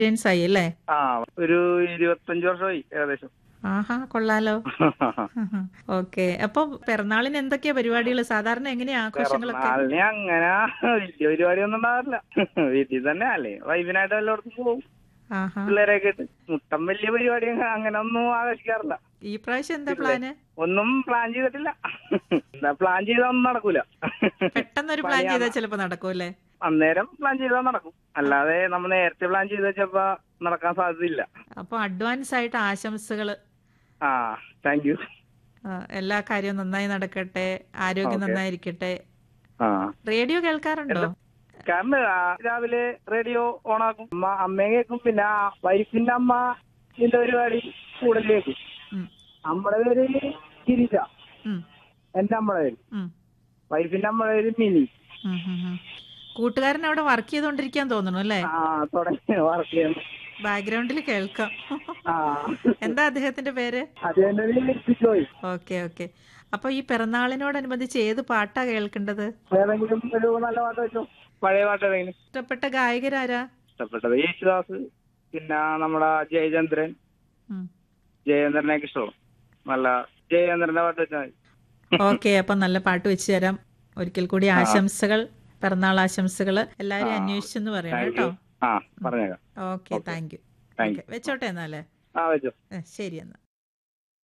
Experience ആയി അല്ലേ ആ ഒരു ഇരുപത്തഞ്ച് വർഷമായി ഏകദേശം ആഹാ കൊള്ളാലോ ഓക്കെ അപ്പൊ പിറന്നാളിന് എന്തൊക്കെയാ പരിപാടികൾ സാധാരണ എങ്ങനെയാ ആഘോഷങ്ങളൊക്കെ പിറന്നാളിന് അങ്ങനെ വലിയ പരിപാടിയൊന്നും ഉണ്ടാവില്ല വീട്ടിൽ തന്നെ അല്ലേ വൈഫിനായിട്ട് എല്ലായിടത്തും പോകും ആഹാ പിള്ളേരെയൊക്കെ ഇട്ട് മുട്ടം വലിയ പരിപാടി അങ്ങനെ ഒന്നും ആഘോഷിക്കാറില്ല ഈ പ്രാവശ്യം എന്താ പ്ലാന് ഒന്നും പ്ലാൻ ചെയ്തിട്ടില്ല എന്താ പ്ലാൻ ചെയ്താൽ ഒന്നും നടക്കൂല പെട്ടെന്നൊരു പ്ലാൻ ചെയ്താൽ ചിലപ്പോ നടക്കൂല്ലേ അന്നേരം പ്ലാൻ ചെയ്താൽ നടക്കും അല്ലാതെ നമ്മൾ നേരത്തെ പ്ലാൻ ചെയ്ത് വെച്ചപ്പോ നടക്കാൻ സാധ്യതയില്ല അപ്പൊ അഡ്വാൻസ് ആയിട്ട് ആശംസകള് ആ താങ്ക് യു ആ, എല്ലാ കാര്യവും നന്നായി നടക്കട്ടെ ആരോഗ്യം Okay. നന്നായിരിക്കട്ടെ ആ റേഡിയോ കേൾക്കാറുണ്ടോ കാരണം ആ, രാവിലെ റേഡിയോ ഓണാക്കും അമ്മ അമ്മയെ കേൾക്കും പിന്നെ ആ വൈഫിന്റെ അമ്മ ഇതിന്റെ പരിപാടി കൂടുതൽ കേൾക്കും ഉം, നമ്മുടെ പേര് ഗിരിജ ഉം, എന്റെ അമ്മയുടെ പേര് ഉം, വൈഫിന്റെ അമ്മയുടെ പേര് മിനി ഉം, ഉം, ഉം. കൂട്ടുകാരൻ അവിടെ വർക്ക് ചെയ്തോണ്ടിരിക്കാൻ തോന്നുന്നു അല്ലേ ആ തുടങ്ങി വർക്ക് ചെയ്യുന്നു ബാക്ക്ഗ്രൗണ്ടിൽ കേൾക്കാം ആ എന്താ അദ്ദേഹത്തിന്റെ പേര് അത് എന്റെ പേര് ജോയ് ഓക്കെ ഓക്കെ അപ്പൊ ഈ പിറന്നാളിനോടനുബന്ധിച്ച് ഏത് പാട്ടാ കേൾക്കേണ്ടത് ഏതെങ്കിലും ഒരു നല്ല പാട്ട് വെച്ചോ പഴയ പാട്ട് ഏതെങ്കിലും ഇഷ്ടപ്പെട്ട ഗായകരാരാ ഇഷ്ടപ്പെട്ടത് യേശുദാസ് പിന്നെ നമ്മുടെ ജയചന്ദ്രൻ ഉം. ജയചന്ദ്രനൊക്കെ ഇഷ്ടമാണ് നല്ല ജയചന്ദ്രന്റെ പാട്ട് വെച്ചാൽ മതി ഓക്കെ അപ്പൊ നല്ല പാട്ട് വെച്ച് തരാം ഒരിക്കൽ കൂടി ആശംസകൾ പിറന്നാൾ ആശംസകൾ എല്ലാരും ആ. അന്വേഷിച്ചെന്ന് പറയണം താങ്ക് കേട്ടോ യു ആ പറഞ്ഞേക്കാം okay thank you thank you വെച്ചോട്ടെ എന്നാലേ ആ വെച്ചോ ഏ, ശരി എന്നാ